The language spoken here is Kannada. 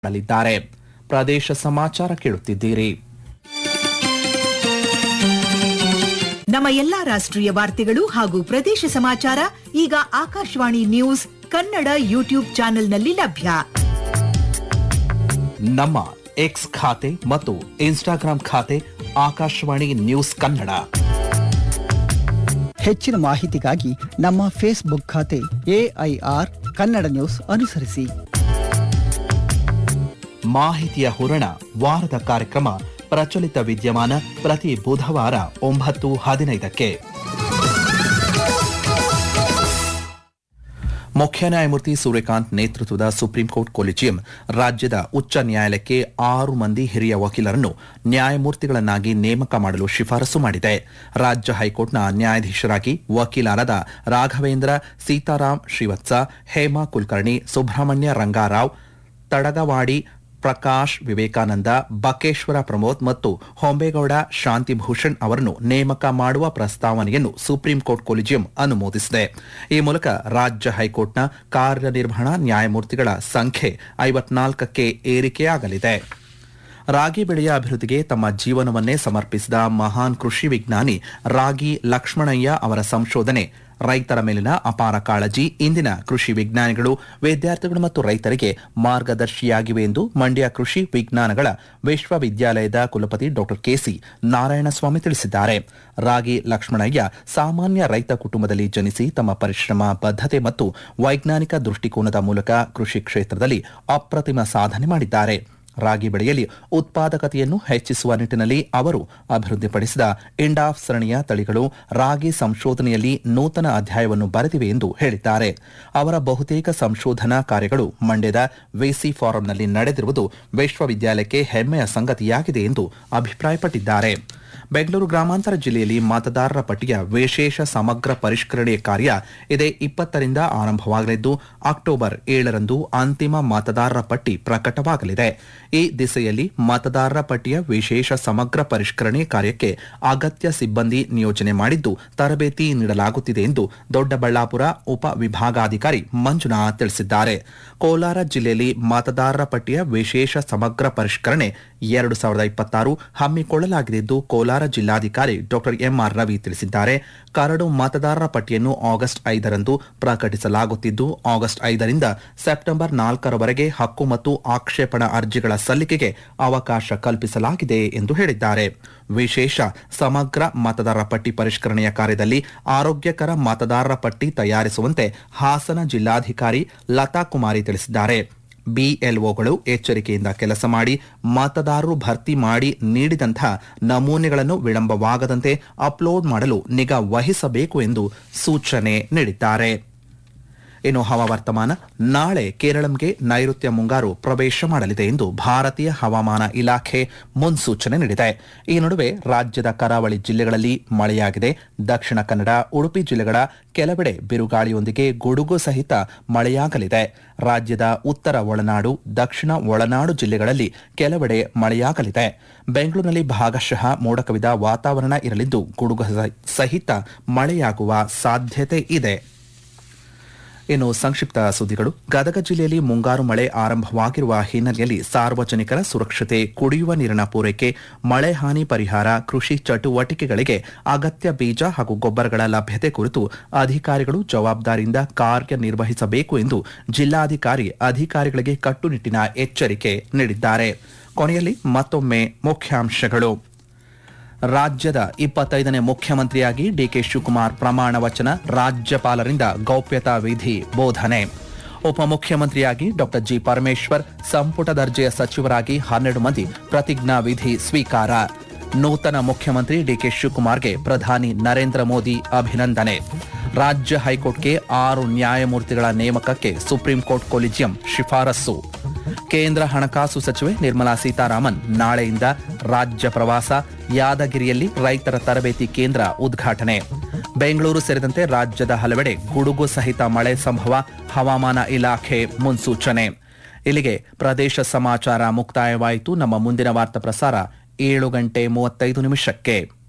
ಮಾಡಲಿದ್ದಾರೆ ಪ್ರದೇಶ ಸಮಾಚಾರ ಕೇಳುತ್ತಿದ್ದೀರಿ ನಮ್ಮ ಎಲ್ಲಾ ರಾಷ್ಟ್ರೀಯ ವಾರ್ತೆಗಳು ಹಾಗೂ ಪ್ರದೇಶ ಸಮಾಚಾರ ಈಗ ಆಕಾಶವಾಣಿ ನ್ಯೂಸ್ ಕನ್ನಡ ಯೂಟ್ಯೂಬ್ ಚಾನೆಲ್ನಲ್ಲಿ ಲಭ್ಯ ನಮ್ಮ ಎಕ್ಸ್ ಖಾತೆ ಮತ್ತು ಇನ್ಸ್ಟಾಗ್ರಾಂ ಖಾತೆ ಆಕಾಶವಾಣಿ ನ್ಯೂಸ್ ಕನ್ನಡ ಹೆಚ್ಚಿನ ಮಾಹಿತಿಗಾಗಿ ನಮ್ಮ ಫೇಸ್ಬುಕ್ ಖಾತೆ ಎಐಆರ್ ಕನ್ನಡ ನ್ಯೂಸ್ ಅನುಸರಿಸಿ ಮಾಹಿತಿಯ ಹೂರಣ ವಾರದ ಕಾರ್ಯಕ್ರಮ ಪ್ರಚಲಿತ ವಿದ್ಯಮಾನ ಪ್ರತಿ ಬುಧವಾರ ಒಂಬತ್ತು ಹದಿನೈದಕ್ಕೆ ಮುಖ್ಯ ನ್ಯಾಯಮೂರ್ತಿ ಸೂರ್ಯಕಾಂತ್ ನೇತೃತ್ವದ ಸುಪ್ರೀಂ ಕೋರ್ಟ್ ಕೊಲಿಜಿಯಂ ರಾಜ್ಯದ ಉಚ್ಚ ನ್ಯಾಯಾಲಯಕ್ಕೆ ಆರು ಮಂದಿ ಹಿರಿಯ ವಕೀಲರನ್ನು ನ್ಯಾಯಮೂರ್ತಿಗಳನ್ನಾಗಿ ನೇಮಕ ಮಾಡಲು ಶಿಫಾರಸು ಮಾಡಿದೆ ರಾಜ್ಯ ಹೈಕೋರ್ಟ್ನ ನ್ಯಾಯಾಧೀಶರಾಗಿ ವಕೀಲರಾದ ರಾಘವೇಂದ್ರ ಸೀತಾರಾಮ್ ಶ್ರೀವತ್ಸ ಹೇಮಾ ಕುಲಕರ್ಣಿ ಸುಬ್ರಹ್ಮಣ್ಯ ರಂಗಾರಾವ್ ತಡಗವಾಡಿ ಪ್ರಕಾಶ್ ವಿವೇಕಾನಂದ ಬಕೇಶ್ವರ ಪ್ರಮೋದ್ ಮತ್ತು ಹೊಂಬೇಗೌಡ ಶಾಂತಿಭೂಷಣ್ ಅವರನ್ನು ನೇಮಕ ಮಾಡುವ ಪ್ರಸ್ತಾವನೆಯನ್ನು ಸುಪ್ರೀಂ ಕೋರ್ಟ್ ಕೊಲಿಜಿಯಂ ಅನುಮೋದಿಸಿದೆ ಈ ಮೂಲಕ ರಾಜ್ಯ ಹೈಕೋರ್ಟ್ನ ಕಾರ್ಯನಿರ್ವಹಣಾ ನ್ಯಾಯಮೂರ್ತಿಗಳ ಸಂಖ್ಯೆ ಐವತ್ನಾಲ್ಕಕ್ಕೆ ಏರಿಕೆಯಾಗಲಿದೆ ರಾಗಿ ಬೆಳೆಯ ಅಭಿವೃದ್ಧಿಗೆ ತಮ್ಮ ಜೀವನವನ್ನೇ ಸಮರ್ಪಿಸಿದ ಮಹಾನ್ ಕೃಷಿ ವಿಜ್ಞಾನಿ ರಾಗಿ ಲಕ್ಷ್ಮಣಯ್ಯ ಅವರ ಸಂಶೋಧನೆ ರೈತರ ಮೇಲಿನ ಅಪಾರ ಕಾಳಜಿ ಇಂದಿನ ಕೃಷಿ ವಿಜ್ಞಾನಿಗಳು ವಿದ್ಯಾರ್ಥಿಗಳು ಮತ್ತು ರೈತರಿಗೆ ಮಾರ್ಗದರ್ಶಿಯಾಗಿವೆ ಎಂದು ಮಂಡ್ಯ ಕೃಷಿ ವಿಜ್ಞಾನಗಳ ವಿಶ್ವವಿದ್ಯಾಲಯದ ಕುಲಪತಿ ಡಾ ಕೆಸಿ ನಾರಾಯಣಸ್ವಾಮಿ ತಿಳಿಸಿದ್ದಾರೆ ರಾಗಿ ಲಕ್ಷ್ಮಣಯ್ಯ ಸಾಮಾನ್ಯ ರೈತ ಕುಟುಂಬದಲ್ಲಿ ಜನಿಸಿ ತಮ್ಮ ಪರಿಶ್ರಮ ಬದ್ಧತೆ ಮತ್ತು ವೈಜ್ಞಾನಿಕ ದೃಷ್ಟಿಕೋನದ ಮೂಲಕ ಕೃಷಿ ಕ್ಷೇತ್ರದಲ್ಲಿ ಅಪ್ರತಿಮ ಸಾಧನೆ ಮಾಡಿದ್ದಾರೆ ರಾಗಿ ಬೆಳೆಯಲ್ಲಿ ಉತ್ಪಾದಕತೆಯನ್ನು ಹೆಚ್ಚಿಸುವ ನಿಟ್ಟಿನಲ್ಲಿ ಅವರು ಅಭಿವೃದ್ಧಿಪಡಿಸಿದ ಇಂಡಾಫ್ ಸರಣಿಯ ತಳಿಗಳು ರಾಗಿ ಸಂಶೋಧನೆಯಲ್ಲಿ ನೂತನ ಅಧ್ಯಾಯವನ್ನು ಬರೆದಿವೆ ಎಂದು ಹೇಳಿದ್ದಾರೆ ಅವರ ಬಹುತೇಕ ಸಂಶೋಧನಾ ಕಾರ್ಯಗಳು ಮಂಡ್ಯದ ವಿಸಿ ಫಾರಂನಲ್ಲಿ ನಡೆದಿರುವುದು ವಿಶ್ವವಿದ್ಯಾಲಯಕ್ಕೆ ಹೆಮ್ಮೆಯ ಸಂಗತಿಯಾಗಿದೆ ಎಂದು ಅಭಿಪ್ರಾಯಪಟ್ಟಿದ್ದಾರೆ ಬೆಂಗಳೂರು ಗ್ರಾಮಾಂತರ ಜಿಲ್ಲೆಯಲ್ಲಿ ಮತದಾರರ ಪಟ್ಟಿಯ ವಿಶೇಷ ಸಮಗ್ರ ಪರಿಷ್ಕರಣೆ ಕಾರ್ಯ ಇದೇ ಇಪ್ಪತ್ತರಿಂದ ಆರಂಭವಾಗಲಿದ್ದು ಅಕ್ಟೋಬರ್ ಏಳರಂದು ಅಂತಿಮ ಮತದಾರರ ಪಟ್ಟಿ ಪ್ರಕಟವಾಗಲಿದೆ ಈ ದಿಸೆಯಲ್ಲಿ ಮತದಾರರ ಪಟ್ಟಿಯ ವಿಶೇಷ ಸಮಗ್ರ ಪರಿಷ್ಕರಣೆ ಕಾರ್ಯಕ್ಕೆ ಅಗತ್ಯ ಸಿಬ್ಬಂದಿ ನಿಯೋಜನೆ ಮಾಡಿದ್ದು ತರಬೇತಿ ನೀಡಲಾಗುತ್ತಿದೆ ಎಂದು ದೊಡ್ಡಬಳ್ಳಾಪುರ ಉಪ ವಿಭಾಗಾಧಿಕಾರಿ ಮಂಜುನಾಥ್ ತಿಳಿಸಿದ್ದಾರೆ ಕೋಲಾರ ಜಿಲ್ಲೆಯಲ್ಲಿ ಮತದಾರರ ಪಟ್ಟಿಯ ವಿಶೇಷ ಸಮಗ್ರ ಪರಿಷ್ಕರಣೆ ಎರಡು ಸಾವಿರದ ಇಪ್ಪತ್ತಾರು ಹಮ್ಮಿಕೊಳ್ಳಲಾಗಿದ್ದು ಕೋಲಾರ ಜಿಲ್ಲಾಧಿಕಾರಿ ಡಾಕ್ಟರ್ ಎಂಆರ್ ರವಿ ತಿಳಿಸಿದ್ದಾರೆ ಕರಡು ಮತದಾರರ ಪಟ್ಟಿಯನ್ನು ಆಗಸ್ಟ್ ಐದರಂದು ಪ್ರಕಟಿಸಲಾಗುತ್ತಿದ್ದು ಆಗಸ್ಟ್ ಐದರಿಂದ ಸೆಪ್ಟೆಂಬರ್ ನಾಲ್ಕರವರೆಗೆ ಹಕ್ಕು ಮತ್ತು ಆಕ್ಷೇಪಣಾ ಅರ್ಜಿಗಳ ಸಲ್ಲಿಕೆಗೆ ಅವಕಾಶ ಕಲ್ಪಿಸಲಾಗಿದೆ ಎಂದು ಹೇಳಿದ್ದಾರೆ ವಿಶೇಷ ಸಮಗ್ರ ಮತದಾರರ ಪಟ್ಟಿ ಪರಿಷ್ಕರಣೆಯ ಕಾರ್ಯದಲ್ಲಿ ಆರೋಗ್ಯಕರ ಮತದಾರರ ಪಟ್ಟಿ ತಯಾರಿಸುವಂತೆ ಹಾಸನ ಜಿಲ್ಲಾಧಿಕಾರಿ ಲತಾ ಕುಮಾರಿ ತಿಳಿಸಿದ್ದಾರೆ ಬಿಎಲ್ಒಗಳು ಎಚ್ಚರಿಕೆಯಿಂದ ಕೆಲಸ ಮಾಡಿ ಮತದಾರರು ಭರ್ತಿ ಮಾಡಿ ನೀಡಿದಂತಹ ನಮೂನೆಗಳನ್ನು ವಿಳಂಬವಾಗದಂತೆ ಅಪ್ಲೋಡ್ ಮಾಡಲು ನಿಗಾ ವಹಿಸಬೇಕು ಎಂದು ಸೂಚನೆ ನೀಡಿದ್ದಾರೆ ಇನ್ನು ಹವಾವರ್ತಮಾನ ನಾಳೆ ಕೇರಳಂಗೆ ನೈಋತ್ಯ ಮುಂಗಾರು ಪ್ರವೇಶ ಮಾಡಲಿದೆ ಎಂದು ಭಾರತೀಯ ಹವಾಮಾನ ಇಲಾಖೆ ಮುನ್ಸೂಚನೆ ನೀಡಿದೆ ಈ ನಡುವೆ ರಾಜ್ಯದ ಕರಾವಳಿ ಜಿಲ್ಲೆಗಳಲ್ಲಿ ಮಳೆಯಾಗಿದೆ ದಕ್ಷಿಣ ಕನ್ನಡ ಉಡುಪಿ ಜಿಲ್ಲೆಗಳ ಕೆಲವೆಡೆ ಬಿರುಗಾಳಿಯೊಂದಿಗೆ ಗುಡುಗು ಸಹಿತ ಮಳೆಯಾಗಲಿದೆ ರಾಜ್ಯದ ಉತ್ತರ ಒಳನಾಡು ದಕ್ಷಿಣ ಒಳನಾಡು ಜಿಲ್ಲೆಗಳಲ್ಲಿ ಕೆಲವೆಡೆ ಮಳೆಯಾಗಲಿದೆ ಬೆಂಗಳೂರಿನಲ್ಲಿ ಭಾಗಶಃ ಮೋಡಕವಿದ ವಾತಾವರಣ ಇರಲಿದ್ದು ಗುಡುಗು ಸಹಿತ ಮಳೆಯಾಗುವ ಸಾಧ್ಯತೆ ಇದೆ ಇನ್ನು ಸಂಕ್ಷಿಪ್ತ ಸುದ್ದಿಗಳು ಗದಗ ಜಿಲ್ಲೆಯಲ್ಲಿ ಮುಂಗಾರು ಮಳೆ ಆರಂಭವಾಗಿರುವ ಹಿನ್ನೆಲೆಯಲ್ಲಿ ಸಾರ್ವಜನಿಕರ ಸುರಕ್ಷತೆ ಕುಡಿಯುವ ನೀರಿನ ಪೂರೈಕೆ ಮಳೆ ಹಾನಿ ಪರಿಹಾರ ಕೃಷಿ ಚಟುವಟಿಕೆಗಳಿಗೆ ಅಗತ್ಯ ಬೀಜ ಹಾಗೂ ಗೊಬ್ಬರಗಳ ಲಭ್ಯತೆ ಕುರಿತು ಅಧಿಕಾರಿಗಳು ಜವಾಬ್ದಾರಿಯಿಂದ ಕಾರ್ಯನಿರ್ವಹಿಸಬೇಕು ಎಂದು ಜಿಲ್ಲಾಧಿಕಾರಿ ಅಧಿಕಾರಿಗಳಿಗೆ ಕಟ್ಟುನಿಟ್ಟಿನ ಎಚ್ಚರಿಕೆ ನೀಡಿದ್ದಾರೆ ಕೊನೆಯಲ್ಲಿ ಮತ್ತೊಮ್ಮೆ ಮುಖ್ಯಾಂಶಗಳು ರಾಜ್ಯದ ಇಪ್ಪತ್ತೈದನೇ ಮುಖ್ಯಮಂತ್ರಿಯಾಗಿ ಡಿಕೆ ಶಿವಕುಮಾರ್ ಪ್ರಮಾಣ ವಚನ ರಾಜ್ಯಪಾಲರಿಂದ ಗೌಪ್ಯತಾ ವಿಧಿ ಬೋಧನೆ ಉಪಮುಖ್ಯಮಂತ್ರಿಯಾಗಿ ಡಾಕ್ಟರ್ ಜಿ ಪರಮೇಶ್ವರ್ ಸಂಪುಟ ದರ್ಜೆಯ ಸಚಿವರಾಗಿ ಹನ್ನೆರಡು ಮಂದಿ ಪ್ರತಿಜ್ಞಾ ವಿಧಿ ಸ್ವೀಕಾರ ನೂತನ ಮುಖ್ಯಮಂತ್ರಿ ಡಿಕೆ ಶಿವಕುಮಾರ್ಗೆ ಪ್ರಧಾನಿ ನರೇಂದ್ರ ಮೋದಿ ಅಭಿನಂದನೆ ರಾಜ್ಯ ಹೈಕೋರ್ಟ್ಗೆ ಆರು ನ್ಯಾಯಮೂರ್ತಿಗಳ ನೇಮಕಕ್ಕೆ ಸುಪ್ರೀಂ ಕೋರ್ಟ್ ಕೊಲಿಜಿಯಂ ಶಿಫಾರಸ್ಸು ಕೇಂದ್ರ ಹಣಕಾಸು ಸಚಿವೆ ನಿರ್ಮಲಾ ಸೀತಾರಾಮನ್ ನಾಳೆಯಿಂದ ರಾಜ್ಯ ಪ್ರವಾಸ ಯಾದಗಿರಿಯಲ್ಲಿ ರೈತರ ತರಬೇತಿ ಕೇಂದ್ರ ಉದ್ಘಾಟನೆ ಬೆಂಗಳೂರು ಸೇರಿದಂತೆ ರಾಜ್ಯದ ಹಲವೆಡೆ ಗುಡುಗು ಸಹಿತ ಮಳೆ ಸಂಭವ ಹವಾಮಾನ ಇಲಾಖೆ ಮುನ್ಸೂಚನೆ ಇಲ್ಲಿಗೆ ಪ್ರದೇಶ ಸಮಾಚಾರ ಮುಕ್ತಾಯವಾಯಿತು ನಮ್ಮ ಮುಂದಿನ ವಾರ್ತಾ ಪ್ರಸಾರ ಏಳು ಗಂಟೆ ಮೂವತ್ತೈದು ನಿಮಿಷಕ್ಕೆ